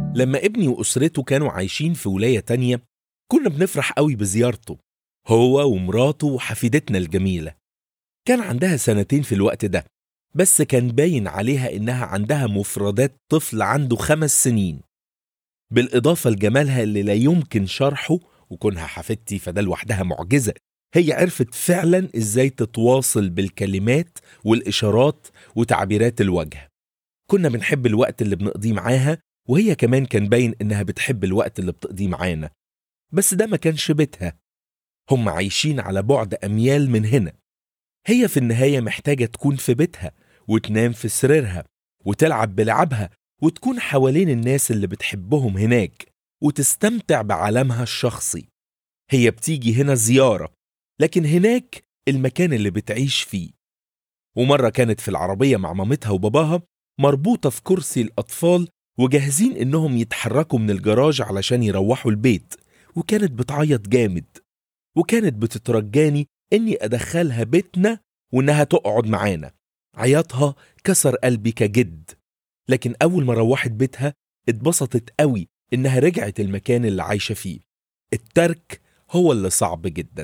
لما ابني وأسرته كانوا عايشين في ولاية تانية كنا بنفرح قوي بزيارته هو ومراته وحفيدتنا الجميلة كان عندها سنتين في الوقت ده بس كان باين عليها إنها عندها مفردات طفل عنده خمس سنين بالإضافة لجمالها اللي لا يمكن شرحه وكونها حفيدتي فده لوحدها معجزة هي عرفت فعلا إزاي تتواصل بالكلمات والإشارات وتعبيرات الوجه كنا بنحب الوقت اللي بنقضيه معاها وهي كمان كان باين إنها بتحب الوقت اللي بتقضيه معانا بس ده ما كانش بيتها هم عايشين على بعد أميال من هنا هي في النهاية محتاجة تكون في بيتها وتنام في سريرها وتلعب بلعبها وتكون حوالين الناس اللي بتحبهم هناك وتستمتع بعالمها الشخصي هي بتيجي هنا زيارة لكن هناك المكان اللي بتعيش فيه ومرة كانت في العربية مع مامتها وباباها مربوطة في كرسي الأطفال وجاهزين إنهم يتحركوا من الجراج علشان يروحوا البيت وكانت بتعيط جامد وكانت بتترجاني إني أدخلها بيتنا وإنها تقعد معانا عياطها كسر قلبي كجد لكن أول ما روحت بيتها اتبسطت قوي إنها رجعت المكان اللي عايشة فيه الترك هو اللي صعب جدا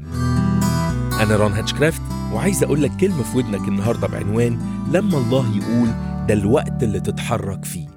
أنا رون هاتشكرافت وعايز أقول لك كلمة في ودنك النهاردة بعنوان لما الله يقول ده الوقت اللي تتحرك فيه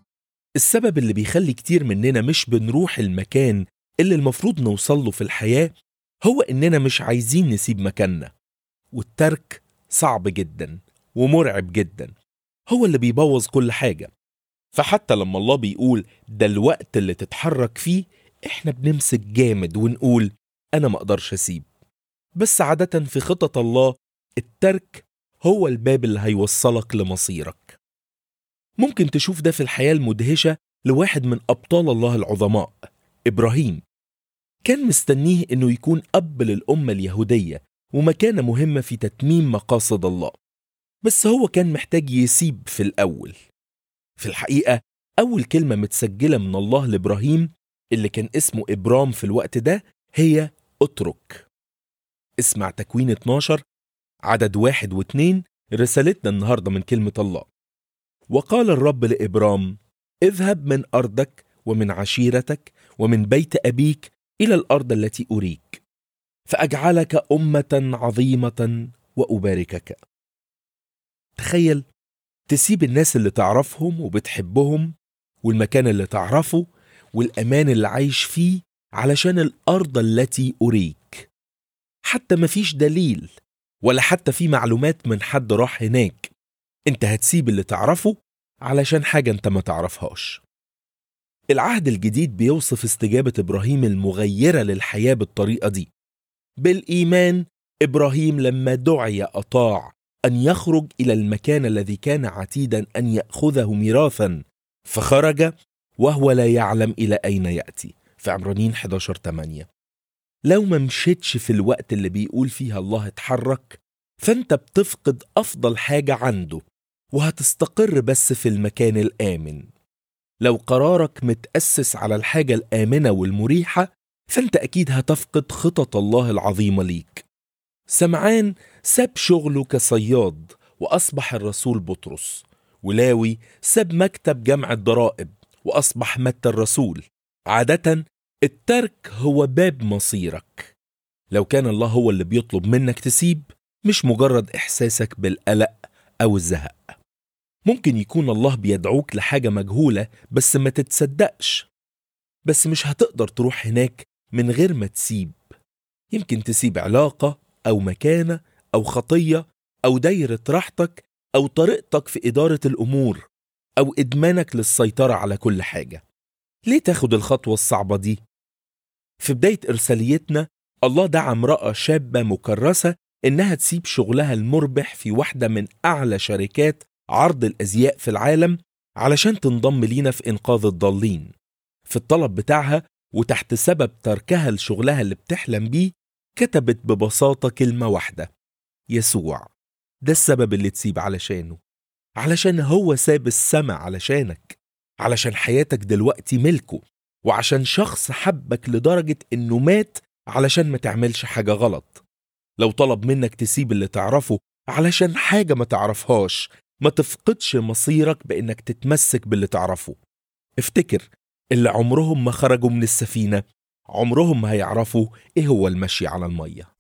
السبب اللي بيخلي كتير مننا مش بنروح المكان اللي المفروض نوصل له في الحياة هو إننا مش عايزين نسيب مكاننا والترك صعب جدا ومرعب جدا هو اللي بيبوظ كل حاجة فحتى لما الله بيقول ده الوقت اللي تتحرك فيه احنا بنمسك جامد ونقول أنا ما أقدرش أسيب بس عادة في خطط الله الترك هو الباب اللي هيوصلك لمصيرك ممكن تشوف ده في الحياة المدهشة لواحد من أبطال الله العظماء إبراهيم كان مستنيه إنه يكون أب للأمة اليهودية ومكانة مهمة في تتميم مقاصد الله بس هو كان محتاج يسيب في الأول في الحقيقة أول كلمة متسجلة من الله لإبراهيم اللي كان اسمه إبرام في الوقت ده هي اترك اسمع تكوين 12 عدد واحد واثنين رسالتنا النهاردة من كلمة الله وقال الرب لإبرام اذهب من أرضك ومن عشيرتك ومن بيت أبيك إلى الأرض التي أريك فأجعلك أمة عظيمة وأباركك تخيل تسيب الناس اللي تعرفهم وبتحبهم والمكان اللي تعرفه والأمان اللي عايش فيه علشان الأرض التي أريك حتى مفيش دليل ولا حتى في معلومات من حد راح هناك انت هتسيب اللي تعرفه علشان حاجة انت ما تعرفهاش العهد الجديد بيوصف استجابة إبراهيم المغيرة للحياة بالطريقة دي بالإيمان إبراهيم لما دعي أطاع أن يخرج إلى المكان الذي كان عتيدا أن يأخذه ميراثا فخرج وهو لا يعلم إلى أين يأتي في عمرانين 11 8 لو ما مشيتش في الوقت اللي بيقول فيها الله اتحرك فانت بتفقد أفضل حاجة عنده وهتستقر بس في المكان الآمن لو قرارك متأسس على الحاجة الآمنة والمريحة فانت أكيد هتفقد خطط الله العظيمة ليك سمعان ساب شغله كصياد وأصبح الرسول بطرس ولاوي ساب مكتب جمع الضرائب وأصبح متى الرسول عادة الترك هو باب مصيرك لو كان الله هو اللي بيطلب منك تسيب مش مجرد إحساسك بالقلق أو الزهق ممكن يكون الله بيدعوك لحاجة مجهولة بس ما تتصدقش بس مش هتقدر تروح هناك من غير ما تسيب يمكن تسيب علاقة أو مكانة أو خطية أو دايرة راحتك أو طريقتك في إدارة الأمور أو إدمانك للسيطرة على كل حاجة ليه تاخد الخطوة الصعبة دي؟ في بداية إرساليتنا الله دعا امرأة شابة مكرسة إنها تسيب شغلها المربح في واحدة من أعلى شركات عرض الأزياء في العالم علشان تنضم لينا في إنقاذ الضالين في الطلب بتاعها وتحت سبب تركها لشغلها اللي بتحلم بيه كتبت ببساطة كلمة واحدة يسوع ده السبب اللي تسيب علشانه علشان هو ساب السما علشانك علشان حياتك دلوقتي ملكه وعشان شخص حبك لدرجة إنه مات علشان ما تعملش حاجة غلط لو طلب منك تسيب اللي تعرفه علشان حاجة ما تعرفهاش ما تفقدش مصيرك بإنك تتمسك باللي تعرفه افتكر اللي عمرهم ما خرجوا من السفينة عمرهم ما هيعرفوا إيه هو المشي على المية